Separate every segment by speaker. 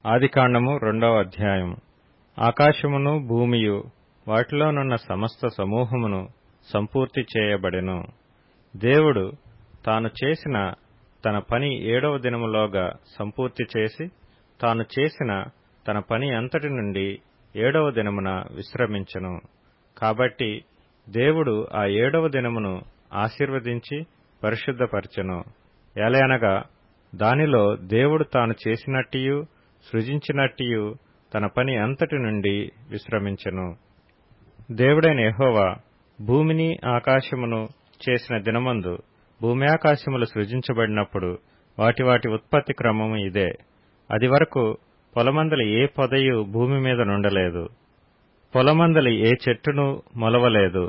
Speaker 1: ఆదికాండము రెండవ అధ్యాయం ఆకాశమును భూమియు వాటిలోనున్న సమస్త సమూహమును సంపూర్తి చేయబడెను దేవుడు తాను చేసిన తన పని ఏడవ దినములోగా సంపూర్తి చేసి తాను చేసిన తన పని అంతటి నుండి ఏడవ దినమున విశ్రమించెను కాబట్టి దేవుడు ఆ ఏడవ దినమును ఆశీర్వదించి పరిశుద్ధపరచెను ఎలయనగా దానిలో దేవుడు తాను చేసినట్టియు సృజించినట్టియు తన పని అంతటి నుండి విశ్రమించెను దేవుడైన యెహోవా భూమిని ఆకాశమును చేసిన దినమందు భూమి ఆకాశములు సృజించబడినప్పుడు వాటి వాటి ఉత్పత్తి క్రమము ఇదే అది వరకు పొలమందలి ఏ పొదయు భూమి మీద నుండలేదు పొలమందలి ఏ చెట్టును మొలవలేదు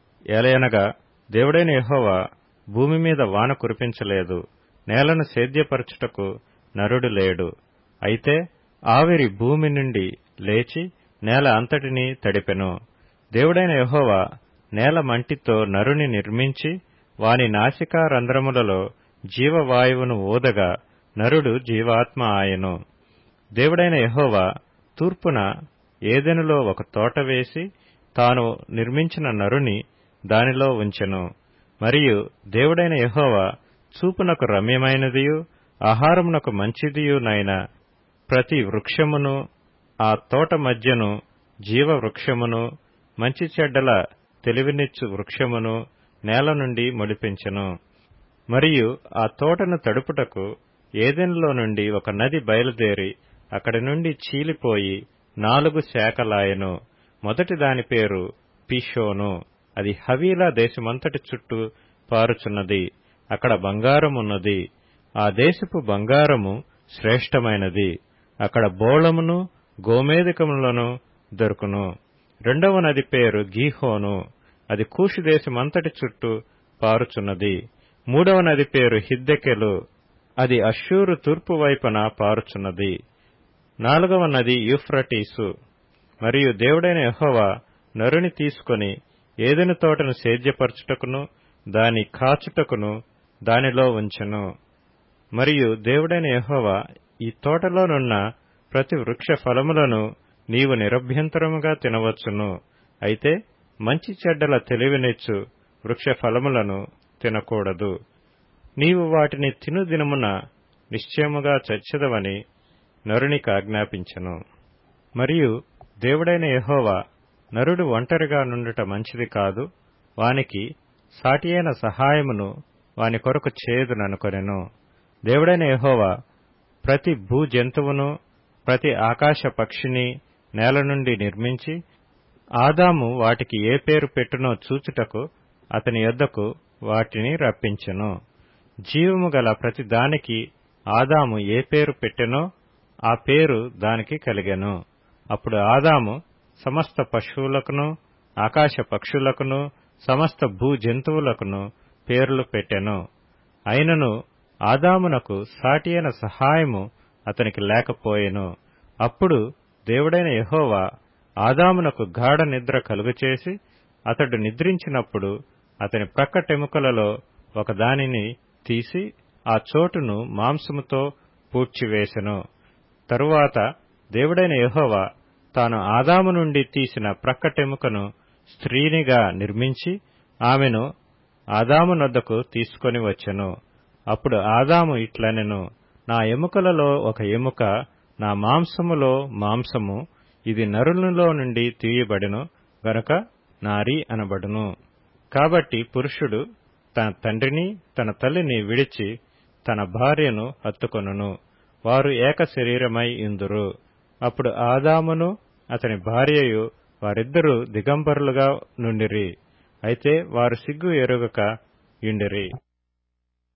Speaker 1: ఏలయనగా దేవుడైన యెహోవా భూమి మీద వాన కురిపించలేదు నేలను సేద్యపరచుటకు నరుడు లేడు అయితే ఆవిరి భూమి నుండి లేచి నేల అంతటినీ తడిపెను దేవుడైన యెహోవా నేల మంటితో నరుని నిర్మించి వాని నాసికా రంధ్రములలో జీవవాయువును ఊదగా నరుడు జీవాత్మ ఆయను దేవుడైన యెహోవా తూర్పున ఏదెనులో ఒక తోట వేసి తాను నిర్మించిన నరుని దానిలో ఉంచెను మరియు దేవుడైన యెహోవా చూపునకు రమ్యమైనదియు ఆహారమునకు మంచిదియునైన ప్రతి వృక్షమును ఆ తోట మధ్యను జీవ వృక్షమును మంచి చెడ్డల తెలివినిచ్చు వృక్షమును నేల నుండి మొలిపించెను మరియు ఆ తోటను తడుపుటకు ఏదెన్లో నుండి ఒక నది బయలుదేరి అక్కడి నుండి చీలిపోయి నాలుగు శాఖలాయెను మొదటి దాని పేరు పీషోను అది హవీలా దేశమంతటి చుట్టూ పారుచున్నది అక్కడ బంగారమున్నది ఆ దేశపు బంగారము శ్రేష్టమైనది అక్కడ బోళమును గోమేధికములను దొరుకును రెండవ నది పేరు గీహోను అది కూషు దేశమంతటి చుట్టూ పారుచున్నది మూడవ నది పేరు హిద్దెకెలు అది అశ్షూరు తూర్పు వైపున పారుచున్నది నాలుగవ నది యూఫ్రటీసు మరియు దేవుడైన యెహోవా నరుని తీసుకొని ఏదెను తోటను సేద్యపరచుటకును దాని కాచుటకును దానిలో ఉంచెను మరియు దేవుడైన యెహోవా ఈ తోటలోనున్న ప్రతి వృక్ష ఫలములను నీవు నిరభ్యంతరముగా తినవచ్చును అయితే మంచి చెడ్డల తెలివినిచ్చు వృక్ష ఫలములను తినకూడదు నీవు వాటిని తిను దినమున నిశ్చయముగా చచ్చెదవని నరునికి ఆజ్ఞాపించెను మరియు దేవుడైన యెహోవా నరుడు ఒంటరిగా నుండుట మంచిది కాదు వానికి సాటియైన సహాయమును వాని కొరకు చేయుదుననుకొనెను దేవుడైన యెహోవా ప్రతి భూ జంతువును ప్రతి ఆకాశ పక్షిని నేల నుండి నిర్మించి ఆదాము వాటికి ఏ పేరు పెట్టునో చూచుటకు అతని యొద్దకు వాటిని రప్పించెను జీవము గల ప్రతి దానికి ఆదాము ఏ పేరు పెట్టెనో ఆ పేరు దానికి కలిగెను అప్పుడు ఆదాము సమస్త పశువులకును ఆకాశ పక్షులకును సమస్త భూ జంతువులకును పేర్లు పెట్టెను అయినను ఆదామునకు సాటియైన సహాయము అతనికి లేకపోయెను అప్పుడు దేవుడైన యెహోవా ఆదామునకు గాఢ నిద్ర కలుగచేసి అతడు నిద్రించినప్పుడు అతని ప్రక్కటెముకలలో ఒకదానిని తీసి ఆ చోటును మాంసముతో పూడ్చివేసెను తరువాత దేవుడైన యెహోవా తాను ఆదాము నుండి తీసిన ప్రక్కటెముకను స్త్రీనిగా నిర్మించి ఆమెను ఆదాము నొద్దకు తీసుకొని వచ్చెను అప్పుడు ఆదాము ఇట్లనెను నా ఎముకలలో ఒక ఎముక నా మాంసములో మాంసము ఇది నరునిలో నుండి తీయబడెను గనుక నారి అనబడును కాబట్టి పురుషుడు తన తండ్రిని తన తల్లిని విడిచి తన భార్యను హత్తుకొనును వారు ఏక శరీరమై ఇందురు అప్పుడు ఆదామును అతని భార్యయు వారిద్దరూ దిగంబరులుగా నుండిరి అయితే వారు సిగ్గు ఎరుగక ఇండిరి